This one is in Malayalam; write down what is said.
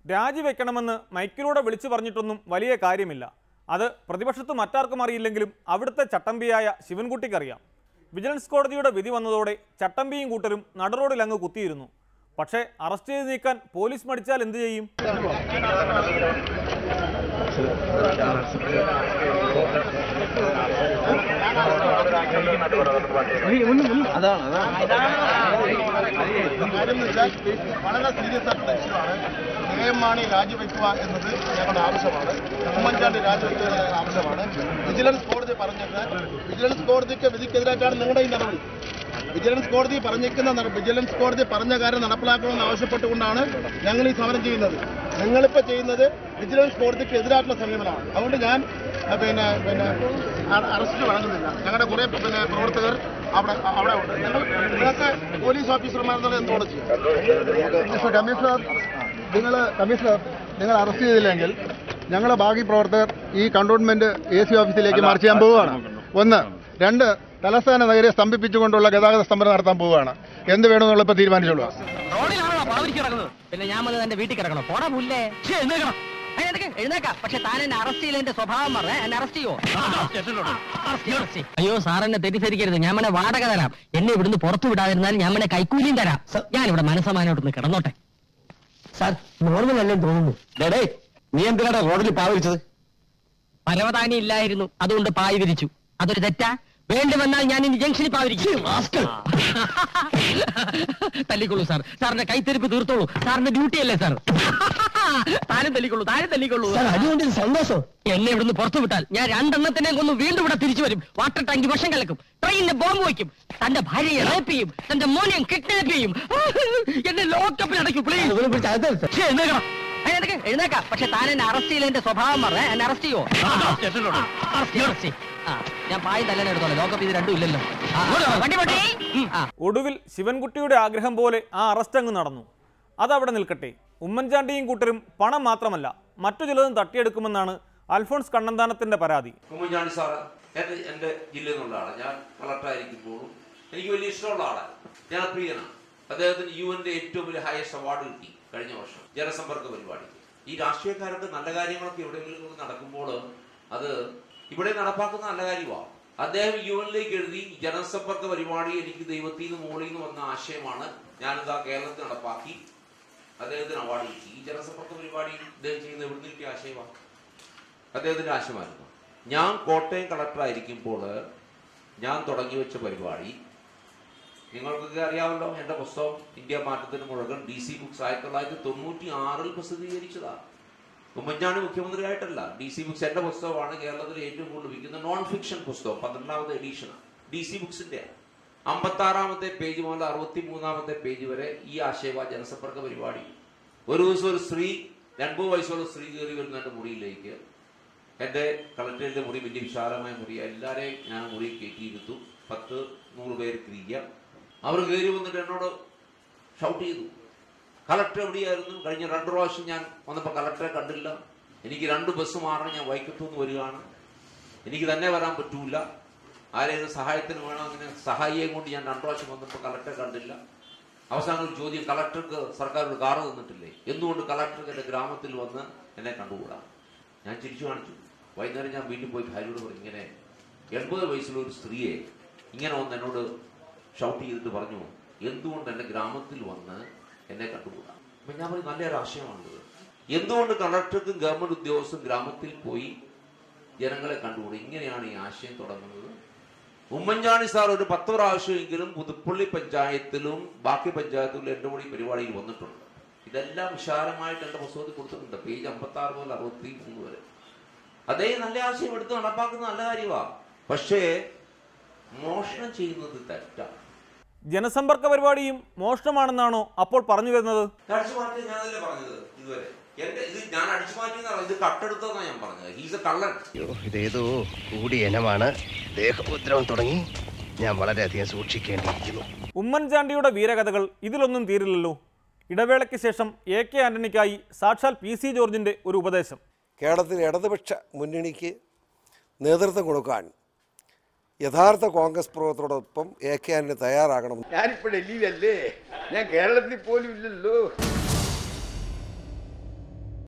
രാജിവെക്കണമെന്ന് മൈക്കിലൂടെ വിളിച്ചു പറഞ്ഞിട്ടൊന്നും വലിയ കാര്യമില്ല അത് പ്രതിപക്ഷത്ത് മറ്റാർക്കും അറിയില്ലെങ്കിലും അവിടുത്തെ ചട്ടമ്പിയായ ശിവൻകുട്ടിക്കറിയാം വിജിലൻസ് കോടതിയുടെ വിധി വന്നതോടെ ചട്ടമ്പിയും കൂട്ടരും നടുറോഡിലങ്ങ് കുത്തിയിരുന്നു പക്ഷേ അറസ്റ്റ് ചെയ്ത് നീക്കാൻ പോലീസ് മടിച്ചാൽ എന്തു ചെയ്യും കാര്യം എന്ന് വെച്ചാൽ വളരെ സീരിയസ് ആയിട്ടുള്ള ഇഷ്യൂ ആണ് കെ എം മാണി രാജിവെക്കുക എന്നത് ഞങ്ങളുടെ ആവശ്യമാണ് ഉമ്മൻചാണ്ടി രാജിവെക്കുക എന്നത് ആവശ്യമാണ് വിജിലൻസ് കോടതി പറഞ്ഞത് വിജിലൻസ് കോടതിക്ക് വിധിക്കെതിരായിട്ടാണ് നിങ്ങളുടെ ഈ നടപടി വിജിലൻസ് കോടതി പറഞ്ഞിരിക്കുന്ന നട- വിജിലൻസ് കോടതി പറഞ്ഞ കാര്യം നടപ്പിലാക്കണമെന്ന് ആവശ്യപ്പെട്ടുകൊണ്ടാണ് ഞങ്ങൾ ഈ സമരം ചെയ്യുന്നത് നിങ്ങളിപ്പോൾ ചെയ്യുന്നത് വിജിലൻസ് കോടതിക്ക് എതിരായിട്ടുള്ള സമീപനമാണ് അതുകൊണ്ട് ഞാൻ അഹ് പിന്നെ പിന്നെ അ- അറസ്റ്റ് വഴങ്ങുന്നില്ല ഞങ്ങളുടെ കുറേ പിന്നെ പ്രവർത്തകർ അവിടെ അവിടെ ഉണ്ട് ഞങ്ങൾ നിങ്ങൾക്ക് പോലീസ് ഓഫീസർമാരെന്നുള്ള എന്തുകൊണ്ട് ചെയ്യും മിസ്റ്റർ കമ്മീഷണർ നിങ്ങൾ കമ്മീഷണർ നിങ്ങൾ അറസ്റ്റ് ചെയ്തില്ലെങ്കിൽ ഞങ്ങളുടെ ബാക്കി പ്രവർത്തകർ ഈ കണ്ടോൺമെന്റ് എ സി ഓഫീസിലേക്ക് മാർച്ച് ചെയ്യാൻ പോവുകയാണ് ഒന്ന് രണ്ട് തലസ്ഥാന നഗരെ സ്തംഭിപ്പിച്ചുകൊണ്ടുള്ള ഗതാഗത സ്തംഭനം നടത്താൻ പോവുകയാണ് എന്ത് വേണമെന്നുള്ള ഇപ്പോൾ തീരുമാനിച്ചോളൂ റോഡിലാണോ പാവരിക്ക് കിടക്കുന്നത് പിന്നെ ഞാൻ വന്ന് എന്റെ വീട്ടിൽ കിടക്കണം പോടാ പുല്ലേ എഴുന്നേക്കണം എഴുന്നേക്കാം പക്ഷെ താൻ എന്നെ അറസ്റ്റ് ചെയ്യില്ല എന്റെ സ്വഭാവം പറഞ്ഞേ എന്നെ അറസ്റ്റ് ചെയ്യോ അയ്യോ സാർ എന്നെ തെറ്റിദ്ധരിക്കരുത് ഞാൻ മനെ വാടക തരാം എന്നെ ഇവിടുന്ന് പുറത്തു വിടാതിരുന്നാൽ ഞാൻ മനെ കൈക്കൂലിയും തരാം ഞാൻ ഇവിടെ മനസ്സമാനോട്ടൊന്ന് കിടന്നോട്ടെ സാർ നോർമൽ അല്ലേ തോന്നുന്നു നീ എന്തിനാണ് റോഡിൽ പാവരിച്ചത് പരവതാനി ഇല്ലായിരുന്നു അതുകൊണ്ട് പായ് വിരിച്ചു അതൊരു തെറ്റാ വേണ്ടി വന്നാൽ ഞാൻ ഇനി ജംഗ്ഷനിൽ പാവിരിക്കും തല്ലിക്കൊള്ളൂ സാർ സാറിന്റെ കൈത്തെരുപ്പ് തീർത്തോളൂ സാറിന്റെ ഡ്യൂട്ടി അല്ലേ സാർ താനും തല്ലിക്കൊള്ളൂ താനും തല്ലിക്കൊള്ളൂ അതുകൊണ്ട് സന്തോഷം എന്നെ ഇവിടുന്ന് പുറത്തു വിട്ടാൽ ഞാൻ രണ്ടെണ്ണത്തിനെ കൊന്ന് വീണ്ടും ഇവിടെ തിരിച്ചു വരും വാട്ടർ ടാങ്ക് വിഷം കലക്കും ട്രെയിനിന് ബോംബ് വയ്ക്കും തന്റെ ഭാര്യയെ റേപ്പ് ചെയ്യും തന്റെ മോനെ കിഡ്നാപ്പ് ചെയ്യും എന്നെ ലോക്കപ്പിൽ അടയ്ക്കും പ്ലീസ് എഴുന്നേക്കണം എഴുന്നേക്കാം എഴുന്നേക്കാം പക്ഷെ താൻ എന്നെ അറസ്റ്റ് ചെയ്യില്ല എന്റെ സ്വഭാവം പറഞ്ഞേ എന്നെ അറസ്റ്റ് ചെയ്യോ അറസ്റ്റ് ചെയ്യ്. ആ, ഞാൻ പായ തല്ലനെ എടുത്തോളാം ലോക്കപ്പ് ഇത് രണ്ടും ഇല്ലല്ലോ ആ, വണ്ടി വണ്ടി ആ ഒടുവിൽ ശിവൻകുട്ടിയുടെ ആഗ്രഹം പോലെ ആ അറസ്റ്റ് അങ്ങ് നടന്നു അതവിടെ നിൽക്കട്ടെ ഉമ്മൻചാണ്ടിയും കൂട്ടരും പണം മാത്രമല്ല മറ്റു ചിലതും തട്ടിയെടുക്കുമെന്നാണ് അൽഫോൺസ് കണ്ണന്താനത്തിന്റെ പരാതി ഉമ്മൻചാണ്ടി സാറ് എൻ്റെ എൻ്റെ ജില്ലയിൽ നിന്നുള്ള ആളാണ് ഞാൻ കളക്ടറായിരിക്കുമ്പോഴും എനിക്ക് വലിയ ഇഷ്ടമുള്ള ആളാണ് ഞാൻ പ്രിയനാണ് അദ്ദേഹത്തിന് യു എൻ്റെ ഏറ്റവും വലിയ ഹയസ്റ്റ് അവാർഡ് കിട്ടി കഴിഞ്ഞ വർഷം ജനസമ്പർക്ക പരിപാടി ഈ രാഷ്ട്രീയക്കാർക്ക് നല്ല കാര്യങ്ങളൊക്കെ എവിടെയെങ്കിലും കൊണ്ട് നടക്കുമ്പോൾ അത് ഇവിടെ നടപ്പാക്കുന്ന നല്ല കാര്യമാണ് അദ്ദേഹം യു എന്നിലേക്ക് എഴുതി ജനസമ്പർക്ക പരിപാടി എനിക്ക് ദൈവത്തിൽ നിന്ന് മുകളിൽ നിന്ന് വന്ന ആശയമാണ് ഞാനിതാ കേരളത്തിൽ നടപ്പാക്കി അദ്ദേഹത്തിന് അവാർഡ് കിട്ടി ഈ ജനസമ്പർക്ക പരിപാടി ഇദ്ദേഹം ചെയ്യുന്ന എവിടുന്ന് കിട്ടിയ ആശയമാണ് അദ്ദേഹത്തിന്റെ ആശയമായിരുന്നു ഞാൻ കോട്ടയം കളക്ടറായിരിക്കുമ്പോൾ ഞാൻ തുടങ്ങി വെച്ച പരിപാടി നിങ്ങൾക്കൊക്കെ അറിയാമല്ലോ എൻ്റെ പുസ്തകം ഇന്ത്യ മാറ്റത്തിന് മുഴുവൻ ഡി സി ബുക്സ് ആയിരത്തി തൊള്ളായിരത്തി തൊണ്ണൂറ്റി ആറിൽ പ്രസിദ്ധീകരിച്ചതാണ് ഉമ്മൻചാണ്ടി മുഖ്യമന്ത്രിയായിട്ടല്ല ഡി സി ബുക്സ് എൻ്റെ പുസ്തകമാണ് കേരളത്തിൽ ഏറ്റവും കൂടുതൽ വിൽക്കുന്ന നോൺ ഫിക്ഷൻ പുസ്തകം പന്ത്രണ്ടാമത്തെ എഡീഷനാണ് ഡി സി ബുക്സിന്റെ അമ്പത്തി ആറാമത്തെ പേജ് മുതൽ അറുപത്തി മൂന്നാമത്തെ പേജ് വരെ ഈ ആശയവാ ജനസമ്പർക്ക പരിപാടി ഒരു ദിവസം ഒരു സ്ത്രീ രണ്ടു വയസ്സുള്ള സ്ത്രീ കയറി വരുന്ന എൻ്റെ മുറിയിലേക്ക് എൻ്റെ കളക്ടറേറ്റിലെ മുറി വലിയ വിശാലമായ മുറി എല്ലാവരെയും ഞാൻ മുറി കയറ്റിയിരുത്തു പത്ത് നൂറ് പേര് തിരിക്കുക അവർ കയറി വന്നിട്ട് എന്നോട് ഷൗട്ട് ചെയ്തു കളക്ടർ എവിടെയായിരുന്നു കഴിഞ്ഞ രണ്ട് പ്രാവശ്യം ഞാൻ വന്നപ്പോൾ കളക്ടറെ കണ്ടില്ല എനിക്ക് രണ്ട് ബസ് മാറണം ഞാൻ വൈക്കത്തുനിന്ന് വരികയാണ് എനിക്ക് തന്നെ വരാൻ പറ്റൂല ആരെങ്കിലും സഹായത്തിന് വേണം അങ്ങനെ സഹായിയെ കൊണ്ട് ഞാൻ രണ്ടു പ്രാവശ്യം വന്നപ്പോൾ കളക്ടറെ കണ്ടില്ല അവസാനം ഒരു ചോദ്യം കളക്ടർക്ക് സർക്കാർ ഒരു കാറ് തന്നിട്ടില്ലേ എന്തുകൊണ്ട് കളക്ടർക്ക് എൻ്റെ ഗ്രാമത്തിൽ വന്ന് എന്നെ കണ്ടുകൂടാ ഞാൻ ചിരിച്ചു കാണിച്ചു വൈകുന്നേരം ഞാൻ വീട്ടിൽ പോയി ഭാര്യയോട് പറഞ്ഞു ഇങ്ങനെ എൺപത് വയസ്സുള്ള ഒരു സ്ത്രീയെ ഇങ്ങനെ വന്ന് എന്നോട് ഷൗട്ട് ചെയ്തിട്ട് പറഞ്ഞു എന്തുകൊണ്ട് എൻ്റെ ഗ്രാമത്തിൽ വന്ന് എന്നെ കണ്ടുകൂടാ അപ്പൊ ഞാൻ പറഞ്ഞു നല്ലൊരു ആശയമാണിത് എന്തുകൊണ്ട് കളക്ടർക്കും ഗവൺമെന്റ് ഉദ്യോഗസ്ഥരും ഗ്രാമത്തിൽ പോയി ജനങ്ങളെ കണ്ടുകൂടി ഇങ്ങനെയാണ് ഈ ആശയം തുടങ്ങുന്നത് ഉമ്മൻചാണ്ടി സാർ ഒരു പത്ത് പ്രാവശ്യമെങ്കിലും പുതുപ്പള്ളി പഞ്ചായത്തിലും ബാക്കി പഞ്ചായത്തിലും എൻ്റെ കൂടി ഈ പരിപാടിയിൽ വന്നിട്ടുണ്ട് ഇതെല്ലാം വിശാലമായിട്ട് എൻ്റെ പുസ്തകത്തിൽ കൊടുത്തിട്ടുണ്ട് പേജ് അമ്പത്തി ആറ് മുതൽ അറുപത്തി മൂന്ന് വരെ അതേ നല്ല ആശയം എടുത്ത് നടപ്പാക്കുന്ന നല്ല കാര്യമാണ് പക്ഷേ മോഷണം ചെയ്യുന്നത് തെറ്റാണ് ജനസമ്പർക്ക പരിപാടിയും മോഷണമാണെന്നാണോ അപ്പോൾ പറഞ്ഞു വരുന്നത് അടിച്ചു മാറ്റി ഞാനല്ലേ പറഞ്ഞത് ഇതുവരെ എന്റെ ഇത് ഞാൻ അടിച്ചു മാറ്റിയെന്നാണ് ഇത് കട്ടെടുത്തതാണ് ഞാൻ പറഞ്ഞത് ഹീസ് എ കള്ളൻ അയ്യോ ഇതേതോ കൂടിയ ഇനമാണ് ദേഹോദ്രവം തുടങ്ങി ഞാൻ വളരെയധികം സൂക്ഷിക്കേണ്ടിയിരിക്കുന്നു ഉമ്മൻചാണ്ടിയുടെ വീരകഥകൾ ഇതിലൊന്നും തീരില്ലല്ലോ ഇടവേളയ്ക്ക് ശേഷം എ കെ ആന്റണിക്കായി സാക്ഷാൽ പി സി ജോർജിന്റെ ഒരു ഉപദേശം കേരളത്തിൽ ഇടതുപക്ഷ മുന്നണിക്ക് നേതൃത്വം കൊടുക്കാൻ യഥാർത്ഥ കോൺഗ്രസ് പ്രവർത്തകരോടൊപ്പം എ കെ ആന്റണി തയ്യാറാകണം ഞാനിപ്പോ ഡൽഹിയിലല്ലേ ഞാൻ കേരളത്തിൽ പോലും ഇല്ലല്ലോ